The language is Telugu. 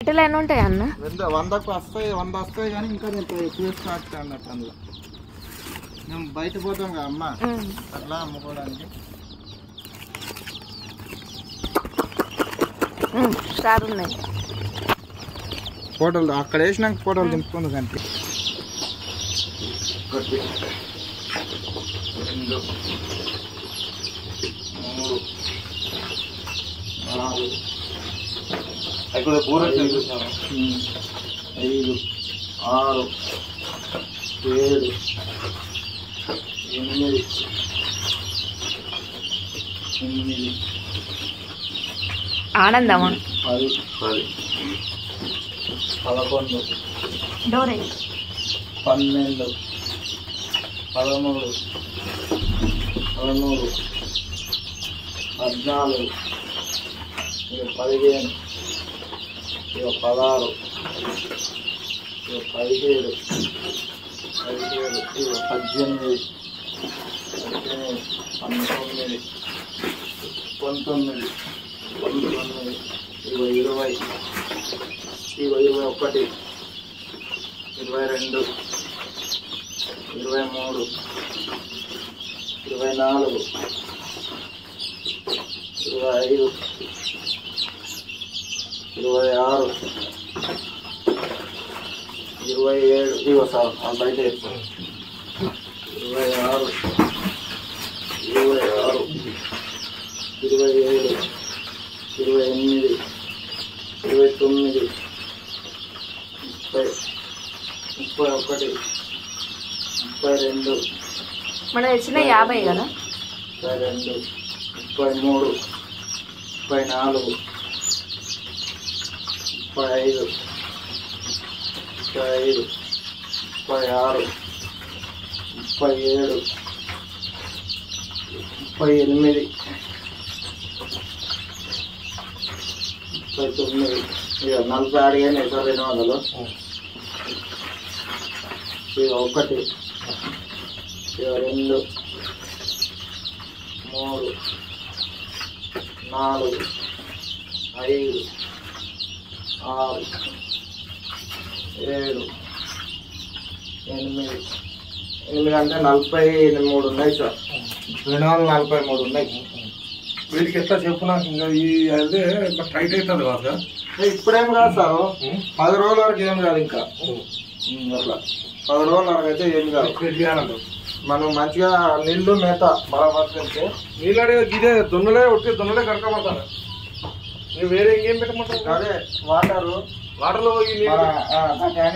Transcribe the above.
ఇటులు ఎన్ని ఉంటాయి అన్న వంద వందకు వస్తాయి వంద వస్తాయి కానీ ఇంకా నేను ఎక్కువ స్టార్ట్ అన్నట్టు అందులో మేము బయట పోతాం కదా అమ్మ ఉమ్. అట్లా అమ్ముకోవడానికి ఉమ్, స్టార్ ఉన్నాయి ఫోటోలు అక్కడ వేసినాక ఫోటోలు దింపుకుంది కంటే ఒకటి రెండు మూడు నాలుగు ఇక్కడ బూర ఐదు ఐదు ఆరు ఏడు ఎనిమిది ఎనిమిది ఆనందమా పది పది పదకొండు డోరే పన్నెండు పదమూడు పదమూడు పద్నాలుగు ఇక పదిహేను ఇక పదహారు ఇక పదిహేడు పదిహేడు ఇక పద్దెనిమిది పద్దెనిమిది పంతొమ్మిది పంతొమ్మిది పంతొమ్మిది ఇక ఇరవై ఇక ఇరవై ఒకటి ఇరవై రెండు ఇరవై మూడు ఇరవై నాలుగు ఇరవై ఐదు ఇరవై ఆరు ఇరవై ఏడు ఇవో సార్ ఆ బయట వేస్తాను. ఇరవై ఆరు ఇరవై ఆరు ఇరవై ఏడు ఇరవై ఎనిమిది ఇరవై తొమ్మిది ముప్పై ముప్పై ఒకటి ముప్పై రెండు మన తెచ్చిన యాభై కదా ముప్పై రెండు ముప్పై మూడు ముప్పై నాలుగు ముప్పై ఐదు ముప్పై ఐదు ముప్పై ఆరు ముప్పై ఏడు ముప్పై ఎనిమిది ముప్పై తొమ్మిది ఇక నలభై అడిగాను సార్ రెండు వందలు ఇక ఒకటి ఇక రెండు మూడు నాలుగు ఐదు ఆరు ఏడు ఎనిమిది ఎనిమిది అంటే నలభై మూడు ఉన్నాయి సార్ రెండు వందల నలభై మూడు ఉన్నాయి వీటికి ఎట్లా చెప్పు నాకు ఇంకా ఈ అదే ఇంకా టైట్ అవుతుంది కదా ఏ, ఇప్పుడేం కాదు సార్ పది రోజుల వరకు ఏం కాదు ఇంకా ఉమ్, అట్లా పది రోజుల వరకు అయితే ఏం కాదు చేయాలంట మనం మంచిగా నీళ్లు మేత బాగా పట్టుకుంటే నీళ్ళడే ఇదే దొన్నలే ఒట్టి దొన్నలే కడకబడతాను నువ్వు వేరే ఇంకేం పెట్టమంటావు అదే వాటరు వాటర్లో ఈ మన నీళ్ళు ఆ, దాన్ని